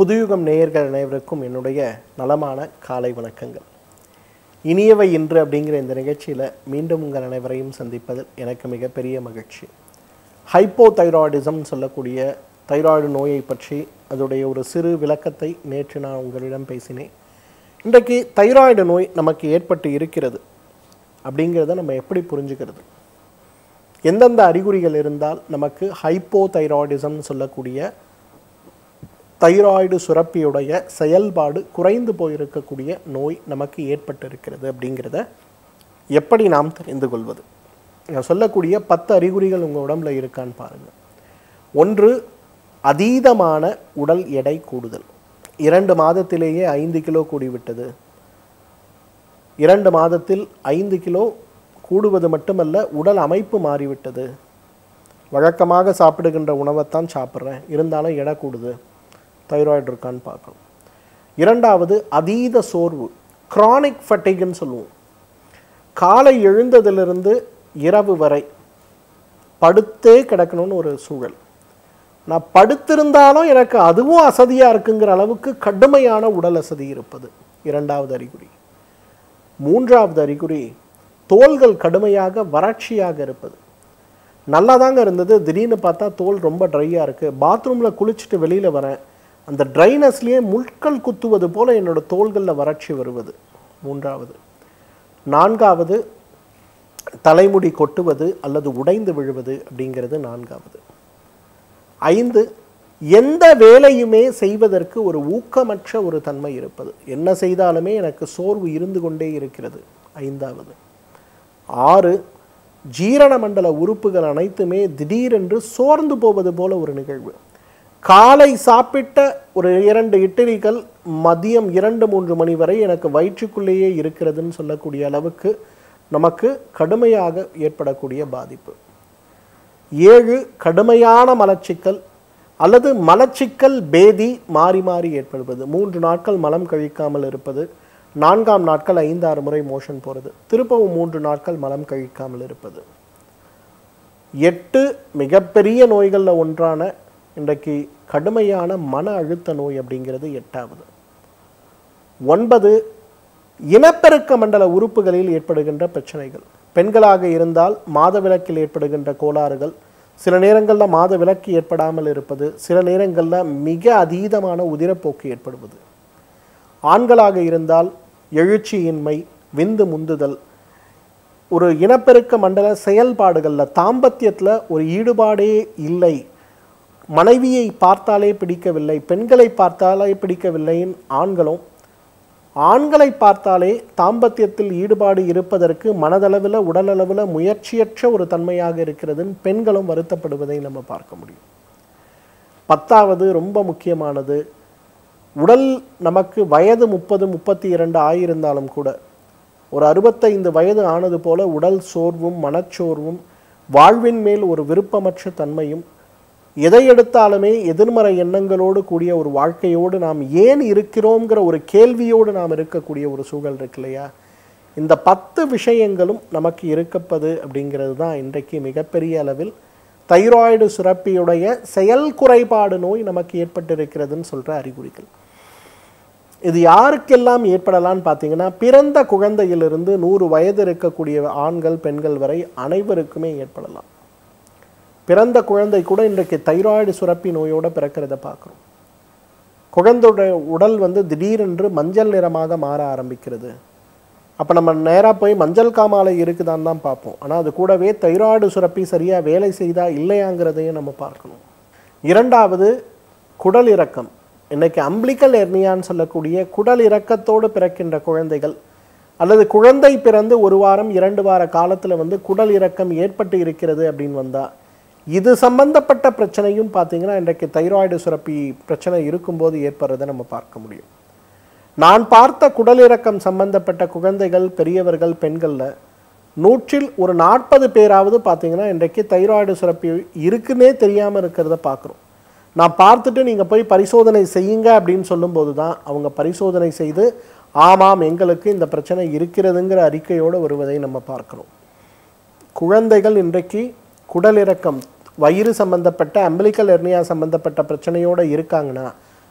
புதுயுகம் நேயர்கள் அனைவருக்கும் என்னுடைய நலமான காலை வணக்கங்கள் இனியவை இன்று அப்படிங்கிற இந்த நிகழ்ச்சியில் மீண்டும் உங்கள் அனைவரையும் சந்திப்பதில் எனக்கு மிகப்பெரிய மகிழ்ச்சி ஹைப்போ தைராய்டிசம் சொல்லக்கூடிய தைராய்டு நோயை பற்றி அதோடைய ஒரு சிறு விளக்கத்தை நேற்று நான் உங்களிடம் பேசினேன் இன்றைக்கு தைராய்டு நோய் நமக்கு ஏற்பட்டு இருக்கிறது அப்படிங்கிறத நம்ம எப்படி புரிஞ்சுக்கிறது எந்தெந்த அறிகுறிகள் இருந்தால் நமக்கு ஹைப்போ தைராய்டிசம்னு சொல்லக்கூடிய தைராய்டு சுரப்பியுடைய செயல்பாடு குறைந்து போயிருக்கக்கூடிய நோய் நமக்கு ஏற்பட்டிருக்கிறது அப்படிங்கிறத எப்படி நாம் தெரிந்து கொள்வது நான் சொல்லக்கூடிய பத்து அறிகுறிகள் உங்கள் உடம்புல இருக்கான்னு பாருங்கள் ஒன்று அதீதமான உடல் எடை கூடுதல் இரண்டு மாதத்திலேயே ஐந்து கிலோ கூடிவிட்டது இரண்டு மாதத்தில் ஐந்து கிலோ கூடுவது மட்டுமல்ல உடல் அமைப்பு மாறிவிட்டது வழக்கமாக சாப்பிடுகின்ற உணவைத்தான் சாப்பிட்றேன் இருந்தாலும் எடை கூடுது தைராய்டு இருக்கான்னு பார்க்கணும் இரண்டாவது அதீத சோர்வு chronic ஃபட்டிக்னு சொல்லுவோம் காலை எழுந்ததிலிருந்து இரவு வரை படுத்தே கிடக்கணும்னு ஒரு சூழல் நான் படுத்திருந்தாலும் எனக்கு அதுவும் அசதியாக இருக்குங்கிற அளவுக்கு கடுமையான உடல் அசதி இருப்பது இரண்டாவது அறிகுறி மூன்றாவது அறிகுறி தோள்கள் கடுமையாக வறட்சியாக இருப்பது நல்லா தாங்க இருந்தது திடீர்னு பார்த்தா தோல் ரொம்ப ட்ரையாக இருக்குது பாத்ரூமில் குளிச்சுட்டு வெளியில் வரேன் அந்த ட்ரைனஸ்லேயே முட்கள் குத்துவது போல என்னோட தோள்களில் வறட்சி வருவது மூன்றாவது நான்காவது தலைமுடி கொட்டுவது அல்லது உடைந்து விழுவது அப்படிங்கிறது நான்காவது ஐந்து எந்த வேலையுமே செய்வதற்கு ஒரு ஊக்கமற்ற ஒரு தன்மை இருப்பது என்ன செய்தாலுமே எனக்கு சோர்வு இருந்து கொண்டே இருக்கிறது ஐந்தாவது ஆறு ஜீரண மண்டல உறுப்புகள் அனைத்துமே திடீரென்று சோர்ந்து போவது போல ஒரு நிகழ்வு காலை சாப்பிட்ட ஒரு இரண்டு இட்லிகள் மதியம் இரண்டு மூன்று மணி வரை எனக்கு வயிற்றுக்குள்ளேயே இருக்கிறதுன்னு சொல்லக்கூடிய அளவுக்கு நமக்கு கடுமையாக ஏற்படக்கூடிய பாதிப்பு ஏழு கடுமையான மலச்சிக்கல் அல்லது மலச்சிக்கல் பேதி மாறி மாறி ஏற்படுவது மூன்று நாட்கள் மலம் கழிக்காமல் இருப்பது நான்காம் நாட்கள் ஐந்தாறு முறை மோஷன் போகிறது திருப்பவும் மூன்று நாட்கள் மலம் கழிக்காமல் இருப்பது எட்டு மிகப்பெரிய நோய்களில் ஒன்றான இன்றைக்கு கடுமையான மன அழுத்த நோய் அப்படிங்கிறது எட்டாவது ஒன்பது இனப்பெருக்க மண்டல உறுப்புகளில் ஏற்படுகின்ற பிரச்சனைகள் பெண்களாக இருந்தால் மாதவிலக்கில் ஏற்படுகின்ற கோளாறுகள் சில நேரங்களில் மாதவிலக்கு ஏற்படாமல் இருப்பது சில நேரங்களில் மிக அதீதமான உதிரப்போக்கு ஏற்படுவது ஆண்களாக இருந்தால் எழுச்சியின்மை விந்து முந்துதல் ஒரு இனப்பெருக்க மண்டல செயல்பாடுகளில் தாம்பத்தியத்தில் ஒரு ஈடுபாடே இல்லை மனைவியை பார்த்தாலே பிடிக்கவில்லை பெண்களை பார்த்தாலே பிடிக்கவில்லைன்னு ஆண்களும் ஆண்களை பார்த்தாலே தாம்பத்தியத்தில் ஈடுபாடு இருப்பதற்கு மனதளவில் உடலளவில் முயற்சியற்ற ஒரு தன்மையாக இருக்கிறதுன்னு பெண்களும் வருத்தப்படுவதை நம்ம பார்க்க முடியும் பத்தாவது ரொம்ப முக்கியமானது உடல் நமக்கு வயது முப்பது முப்பத்தி இரண்டு ஆயிருந்தாலும் கூட ஒரு அறுபத்தைந்து வயது ஆனது போல உடல் சோர்வும் மனச்சோர்வும் வாழ்வின் மேல் ஒரு விருப்பமற்ற தன்மையும் எதை எடுத்தாலுமே எதிர்மறை எண்ணங்களோடு கூடிய ஒரு வாழ்க்கையோடு நாம் ஏன் இருக்கிறோங்கிற ஒரு கேள்வியோடு நாம் இருக்கக்கூடிய ஒரு சூழல் இருக்கு இல்லையா இந்த பத்து விஷயங்களும் நமக்கு இருக்கப்பது அப்படிங்கிறது தான் இன்றைக்கு மிகப்பெரிய அளவில் தைராய்டு சுரப்பியுடைய செயல் குறைபாடு நோய் நமக்கு ஏற்பட்டிருக்கிறதுன்னு சொல்கிற அறிகுறிகள் இது யாருக்கெல்லாம் ஏற்படலாம்னு பார்த்தீங்கன்னா பிறந்த குழந்தையிலிருந்து நூறு வயது இருக்கக்கூடிய ஆண்கள் பெண்கள் வரை அனைவருக்குமே ஏற்படலாம் பிறந்த குழந்தை கூட இன்றைக்கு தைராய்டு சுரப்பி நோயோட பிறக்கிறத பார்க்குறோம் குழந்தையோட உடல் வந்து திடீரென்று மஞ்சள் நிறமாக மாற ஆரம்பிக்கிறது அப்போ நம்ம நேராக போய் மஞ்சள் காமாலை இருக்குதான்னு தான் பார்ப்போம் ஆனால் அது கூடவே தைராய்டு சுரப்பி சரியாக வேலை செய்தா இல்லையாங்கிறதையும் நம்ம பார்க்கணும் இரண்டாவது குடல் இறக்கம் இன்னைக்கு அம்பிளிக்கல் எர்னியான்னு சொல்லக்கூடிய குடல் இறக்கத்தோடு பிறக்கின்ற குழந்தைகள் அல்லது குழந்தை பிறந்து ஒரு வாரம் இரண்டு வார காலத்தில் வந்து குடல் இறக்கம் ஏற்பட்டு இருக்கிறது அப்படின்னு வந்தால் இது சம்பந்தப்பட்ட பிரச்சனையும் பார்த்தீங்கன்னா இன்றைக்கு தைராய்டு சுரப்பி பிரச்சனை இருக்கும்போது ஏற்படுறதை நம்ம பார்க்க முடியும் நான் பார்த்த குடலிறக்கம் சம்பந்தப்பட்ட குழந்தைகள் பெரியவர்கள் பெண்களில் நூற்றில் ஒரு நாற்பது பேராவது பார்த்தீங்கன்னா இன்றைக்கு தைராய்டு சுரப்பி இருக்குன்னே தெரியாமல் இருக்கிறத பார்க்குறோம் நான் பார்த்துட்டு நீங்கள் போய் பரிசோதனை செய்யுங்க அப்படின்னு சொல்லும்போது தான் அவங்க பரிசோதனை செய்து ஆமாம் எங்களுக்கு இந்த பிரச்சனை இருக்கிறதுங்கிற அறிக்கையோடு வருவதை நம்ம பார்க்கிறோம் குழந்தைகள் இன்றைக்கு குடலிறக்கம் வயிறு சம்பந்தப்பட்ட அம்பிளிக்கல் எர்னியா சம்பந்தப்பட்ட பிரச்சனையோடு இருக்காங்கன்னா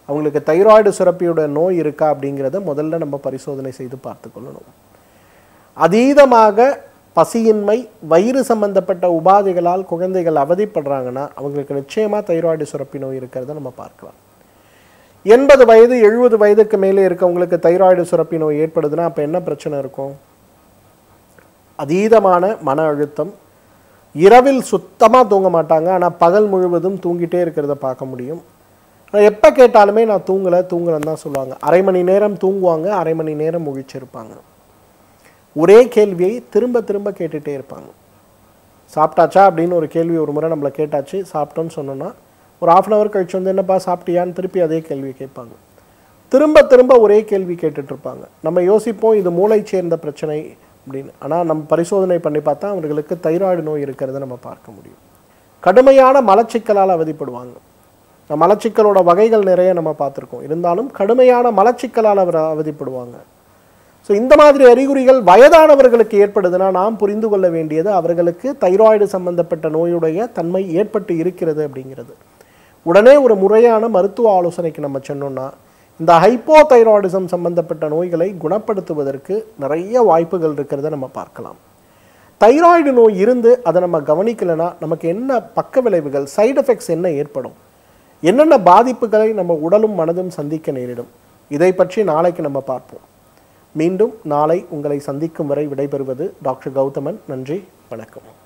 அவங்களுக்கு தைராய்டு சுரப்பியோட நோய் இருக்கா அப்படிங்கிறத முதல்ல நம்ம பரிசோதனை செய்து பார்த்துக்கொள்ளணும் அதீதமாக பசியின்மை வயிறு சம்பந்தப்பட்ட உபாதைகளால் குழந்தைகள் அவதிப்படுறாங்கன்னா அவங்களுக்கு நிச்சயமாக தைராய்டு சுரப்பி நோய் இருக்கிறத நம்ம பார்க்கலாம் எண்பது வயது எழுபது வயதுக்கு மேலே இருக்கவங்களுக்கு தைராய்டு சுரப்பி நோய் ஏற்படுதுன்னா அப்போ என்ன பிரச்சனை இருக்கும் அதீதமான மன அழுத்தம் இரவில் சுத்தமாக தூங்க மாட்டாங்க ஆனால் பகல் முழுவதும் தூங்கிட்டே இருக்கிறத பார்க்க முடியும் எப்போ கேட்டாலுமே நான் தூங்கலை தூங்கலைன்னு தான் சொல்லுவாங்க அரை மணி நேரம் தூங்குவாங்க அரை மணி நேரம் முழிச்சிருப்பாங்க ஒரே கேள்வியை திரும்ப திரும்ப கேட்டுகிட்டே இருப்பாங்க சாப்பிட்டாச்சா அப்படின்னு ஒரு கேள்வி ஒரு முறை நம்மளை கேட்டாச்சு சாப்பிட்டோன்னு சொன்னோன்னா ஒரு ஆஃப் அன் ஹவர் கழிச்சு வந்து என்னப்பா சாப்பிட்டியான்னு திருப்பி அதே கேள்வி கேட்பாங்க திரும்ப திரும்ப ஒரே கேள்வி கேட்டுட்டு இருப்பாங்க நம்ம யோசிப்போம் இது மூளை சேர்ந்த பிரச்சனை அப்படின்னு ஆனால் நம்ம பரிசோதனை பண்ணி பார்த்தா அவர்களுக்கு தைராய்டு நோய் இருக்கிறத நம்ம பார்க்க முடியும் கடுமையான மலச்சிக்கலால் அவதிப்படுவாங்க இந்த மலச்சிக்கலோட வகைகள் நிறைய நம்ம பார்த்துருக்கோம் இருந்தாலும் கடுமையான மலச்சிக்கலால் அவர் அவதிப்படுவாங்க ஸோ இந்த மாதிரி அறிகுறிகள் வயதானவர்களுக்கு ஏற்படுதுன்னா நாம் புரிந்து கொள்ள வேண்டியது அவர்களுக்கு தைராய்டு சம்பந்தப்பட்ட நோயுடைய தன்மை ஏற்பட்டு இருக்கிறது அப்படிங்கிறது உடனே ஒரு முறையான மருத்துவ ஆலோசனைக்கு நம்ம சொன்னோம்னா இந்த ஹைப்போதைராய்டிசம் சம்பந்தப்பட்ட நோய்களை குணப்படுத்துவதற்கு நிறைய வாய்ப்புகள் இருக்கிறத நம்ம பார்க்கலாம் தைராய்டு நோய் இருந்து அதை நம்ம கவனிக்கலைன்னா நமக்கு என்ன பக்க விளைவுகள் சைடு எஃபெக்ட்ஸ் என்ன ஏற்படும் என்னென்ன பாதிப்புகளை நம்ம உடலும் மனதும் சந்திக்க நேரிடும் இதை பற்றி நாளைக்கு நம்ம பார்ப்போம் மீண்டும் நாளை உங்களை சந்திக்கும் வரை விடைபெறுவது டாக்டர் கௌதமன் நன்றி வணக்கம்